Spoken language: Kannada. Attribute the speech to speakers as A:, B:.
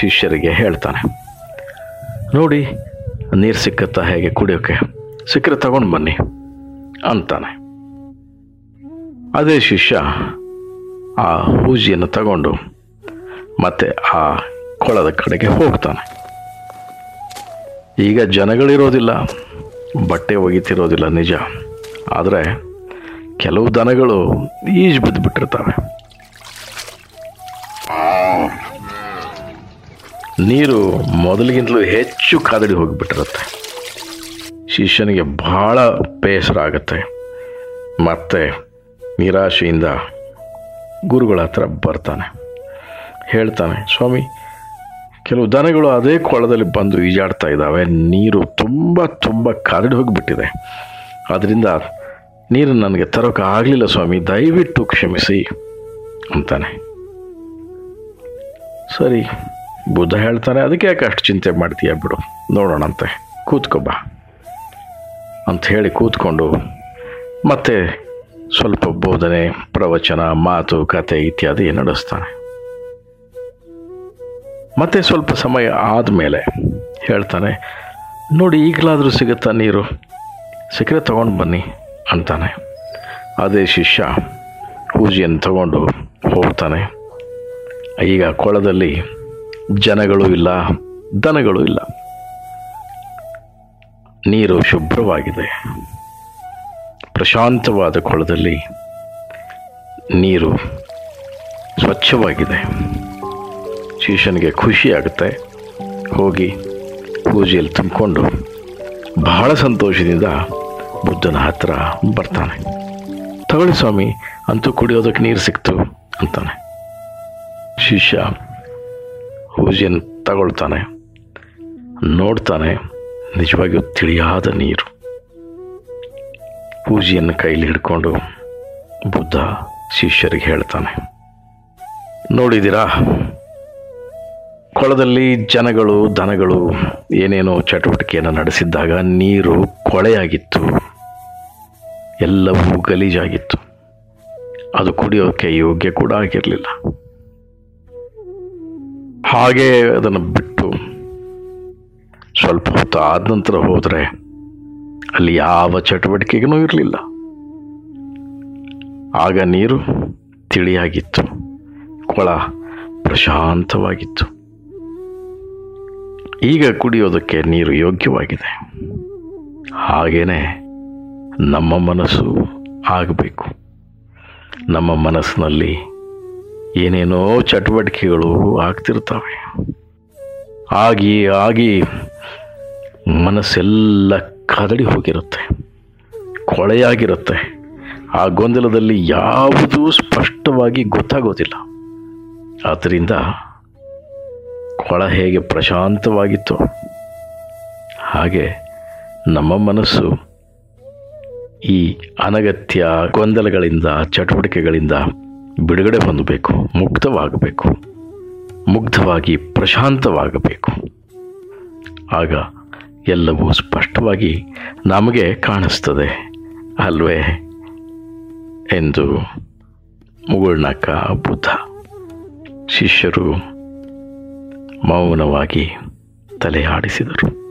A: ಶಿಷ್ಯರಿಗೆ ಹೇಳ್ತಾನೆ ನೋಡಿ ನೀರು ಸಿಕ್ಕತ್ತಾ ಹೇಗೆ ಕುಡಿಯೋಕ್ಕೆ ಸಿಕ್ಕರೆ ತಗೊಂಡು ಬನ್ನಿ ಅಂತಾನೆ ಅದೇ ಶಿಷ್ಯ ಆ ಹೂಜಿಯನ್ನು ತಗೊಂಡು ಮತ್ತೆ ಆ ಕೊಳದ ಕಡೆಗೆ ಹೋಗ್ತಾನೆ ಈಗ ಜನಗಳಿರೋದಿಲ್ಲ ಬಟ್ಟೆ ಒಗಿತಿರೋದಿಲ್ಲ ನಿಜ ಆದರೆ ಕೆಲವು ದನಗಳು ಈಜು ಬಿದ್ದು ಬಿಟ್ಟಿರ್ತವೆ ನೀರು ಮೊದಲಿಗಿಂತಲೂ ಹೆಚ್ಚು ಕಾದಡಿ ಹೋಗಿಬಿಟ್ಟಿರುತ್ತೆ ಶಿಷ್ಯನಿಗೆ ಬಹಳ ಬೇಸರ ಆಗುತ್ತೆ ಮತ್ತೆ ನಿರಾಶೆಯಿಂದ ಗುರುಗಳ ಹತ್ರ ಬರ್ತಾನೆ ಹೇಳ್ತಾನೆ ಸ್ವಾಮಿ ಕೆಲವು ದನಗಳು ಅದೇ ಕೊಳದಲ್ಲಿ ಬಂದು ಈಜಾಡ್ತಾ ಇದ್ದಾವೆ ನೀರು ತುಂಬ ತುಂಬ ಕಾದಡಿ ಹೋಗಿಬಿಟ್ಟಿದೆ ಅದರಿಂದ ನೀರು ನನಗೆ ತರೋಕೆ ಆಗಲಿಲ್ಲ ಸ್ವಾಮಿ ದಯವಿಟ್ಟು ಕ್ಷಮಿಸಿ ಅಂತಾನೆ ಸರಿ ಬುದ್ಧ ಹೇಳ್ತಾನೆ ಅದಕ್ಕೆ ಯಾಕೆ ಅಷ್ಟು ಚಿಂತೆ ಮಾಡ್ತೀಯ ಬಿಡು ನೋಡೋಣಂತೆ ಕೂತ್ಕೋ ಬಾ ಅಂತ ಹೇಳಿ ಕೂತ್ಕೊಂಡು ಮತ್ತೆ ಸ್ವಲ್ಪ ಬೋಧನೆ ಪ್ರವಚನ ಮಾತು ಕತೆ ಇತ್ಯಾದಿ ನಡೆಸ್ತಾನೆ ಮತ್ತೆ ಸ್ವಲ್ಪ ಸಮಯ ಆದಮೇಲೆ ಹೇಳ್ತಾನೆ ನೋಡಿ ಈಗಲಾದರೂ ಸಿಗುತ್ತಾ ನೀರು ಸಿಕ್ಕರೆ ತಗೊಂಡು ಬನ್ನಿ ಅಂತಾನೆ ಅದೇ ಶಿಷ್ಯ ಪೂಜೆಯನ್ನು ತಗೊಂಡು ಹೋಗ್ತಾನೆ ಈಗ ಕೊಳದಲ್ಲಿ ಜನಗಳು ಇಲ್ಲ ದನಗಳು ಇಲ್ಲ ನೀರು ಶುಭ್ರವಾಗಿದೆ ಪ್ರಶಾಂತವಾದ ಕೊಳದಲ್ಲಿ ನೀರು ಸ್ವಚ್ಛವಾಗಿದೆ ಶಿಷ್ಯನಿಗೆ ಖುಷಿ ಆಗುತ್ತೆ ಹೋಗಿ ಪೂಜೆಯಲ್ಲಿ ತುಂಬಿಕೊಂಡು ಬಹಳ ಸಂತೋಷದಿಂದ ಬುದ್ಧನ ಹತ್ರ ಬರ್ತಾನೆ ತಗೊಳ್ಳಿ ಸ್ವಾಮಿ ಅಂತೂ ಕುಡಿಯೋದಕ್ಕೆ ನೀರು ಸಿಕ್ತು ಅಂತಾನೆ ಶಿಷ್ಯ ಪೂಜೆಯನ್ನು ತಗೊಳ್ತಾನೆ ನೋಡ್ತಾನೆ ನಿಜವಾಗಿಯೂ ತಿಳಿಯಾದ ನೀರು ಪೂಜೆಯನ್ನು ಕೈಲಿ ಹಿಡ್ಕೊಂಡು ಬುದ್ಧ ಶಿಷ್ಯರಿಗೆ ಹೇಳ್ತಾನೆ ನೋಡಿದ್ದೀರಾ ಕೊಳದಲ್ಲಿ ಜನಗಳು ದನಗಳು ಏನೇನೋ ಚಟುವಟಿಕೆಯನ್ನು ನಡೆಸಿದ್ದಾಗ ನೀರು ಕೊಳೆಯಾಗಿತ್ತು ಎಲ್ಲವೂ ಗಲೀಜಾಗಿತ್ತು ಅದು ಕುಡಿಯೋಕ್ಕೆ ಯೋಗ್ಯ ಕೂಡ ಆಗಿರಲಿಲ್ಲ ಹಾಗೆ ಅದನ್ನು ಬಿಟ್ಟು ಸ್ವಲ್ಪ ಹೊತ್ತು ಆದ ನಂತರ ಹೋದರೆ ಅಲ್ಲಿ ಯಾವ ಚಟುವಟಿಕೆಗೂ ಇರಲಿಲ್ಲ ಆಗ ನೀರು ತಿಳಿಯಾಗಿತ್ತು ಕೊಳ ಪ್ರಶಾಂತವಾಗಿತ್ತು ಈಗ ಕುಡಿಯೋದಕ್ಕೆ ನೀರು ಯೋಗ್ಯವಾಗಿದೆ ಹಾಗೇನೆ ನಮ್ಮ ಮನಸ್ಸು ಆಗಬೇಕು ನಮ್ಮ ಮನಸ್ಸಿನಲ್ಲಿ ಏನೇನೋ ಚಟುವಟಿಕೆಗಳು ಆಗ್ತಿರ್ತವೆ ಆಗಿ ಆಗಿ ಮನಸ್ಸೆಲ್ಲ ಕದಡಿ ಹೋಗಿರುತ್ತೆ ಕೊಳೆಯಾಗಿರುತ್ತೆ ಆ ಗೊಂದಲದಲ್ಲಿ ಯಾವುದೂ ಸ್ಪಷ್ಟವಾಗಿ ಗೊತ್ತಾಗೋದಿಲ್ಲ ಆದ್ದರಿಂದ ಕೊಳ ಹೇಗೆ ಪ್ರಶಾಂತವಾಗಿತ್ತು ಹಾಗೆ ನಮ್ಮ ಮನಸ್ಸು ಈ ಅನಗತ್ಯ ಗೊಂದಲಗಳಿಂದ ಚಟುವಟಿಕೆಗಳಿಂದ ಬಿಡುಗಡೆ ಹೊಂದಬೇಕು ಮುಕ್ತವಾಗಬೇಕು ಮುಗ್ಧವಾಗಿ ಪ್ರಶಾಂತವಾಗಬೇಕು ಆಗ ಎಲ್ಲವೂ ಸ್ಪಷ್ಟವಾಗಿ ನಮಗೆ ಕಾಣಿಸ್ತದೆ ಅಲ್ವೇ ಎಂದು ಮುಗುಳ್ನಕ್ಕ ಬುದ್ಧ ಶಿಷ್ಯರು ಮೌನವಾಗಿ ತಲೆ ಆಡಿಸಿದರು